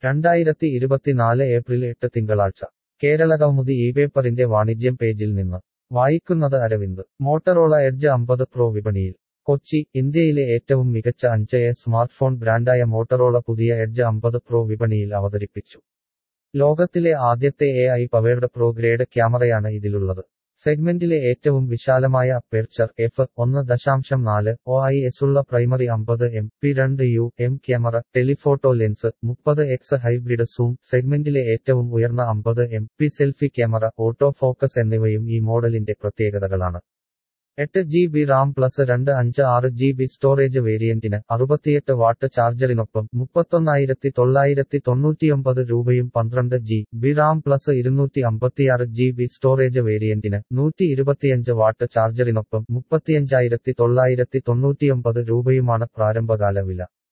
രണ്ടായിരത്തി ഇരുപത്തിനാല് ഏപ്രിൽ എട്ട് തിങ്കളാഴ്ച കേരളകൗമുദി ഈ പേപ്പറിന്റെ വാണിജ്യം പേജിൽ നിന്ന് വായിക്കുന്നത് അരവിന്ദ് മോട്ടറോള എഡ്ജ് അമ്പത് പ്രോ വിപണിയിൽ കൊച്ചി ഇന്ത്യയിലെ ഏറ്റവും മികച്ച അഞ്ച് എ സ്മാർട്ട്ഫോൺ ബ്രാൻഡായ മോട്ടറോള പുതിയ എഡ്ജ് അമ്പത് പ്രോ വിപണിയിൽ അവതരിപ്പിച്ചു ലോകത്തിലെ ആദ്യത്തെ A I powered pro grade ക്യാമറയാണ് ഇതിലുള്ളത് സെഗ്മെന്റിലെ ഏറ്റവും വിശാലമായ അപ്പേർച്ചർ എഫ് ഒന്ന് ദശാംശം നാല് ഒ ഐ എസ് ഉള്ള പ്രൈമറി അമ്പത് എം പി രണ്ട് U M camera telephoto lens മുപ്പത് എക്സ് ഹൈബ്രിഡ് സൂം സെഗ്മെന്റിലെ ഏറ്റവും ഉയർന്ന അമ്പത് M P selfie camera auto focus എന്നിവയും ഈ മോഡലിന്റെ പ്രത്യേകതകളാണ് എട്ട് ജി ബി റാം പ്ലസ് രണ്ട് അഞ്ച് ആറ് ജി ബി സ്റ്റോറേജ് വേരിയന്റിന് അറുപത്തിയെട്ട് വാട്ട് ചാർജറിനൊപ്പം മുപ്പത്തൊന്നായിരത്തി തൊള്ളായിരത്തി തൊണ്ണൂറ്റിയൊമ്പത് രൂപയും പന്ത്രണ്ട് ജി ബി റാം പ്ലസ് ഇരുന്നൂറ്റി അമ്പത്തിയാറ് ജി ബി സ്റ്റോറേജ് വേരിയന്റിന് നൂറ്റി ഇരുപത്തിയഞ്ച് വാട്ട് ചാർജറിനൊപ്പം മുപ്പത്തിയഞ്ചായിരത്തി തൊള്ളായിരത്തി തൊണ്ണൂറ്റിയൊമ്പത് രൂപയുമാണ് പ്രാരംഭകാല വില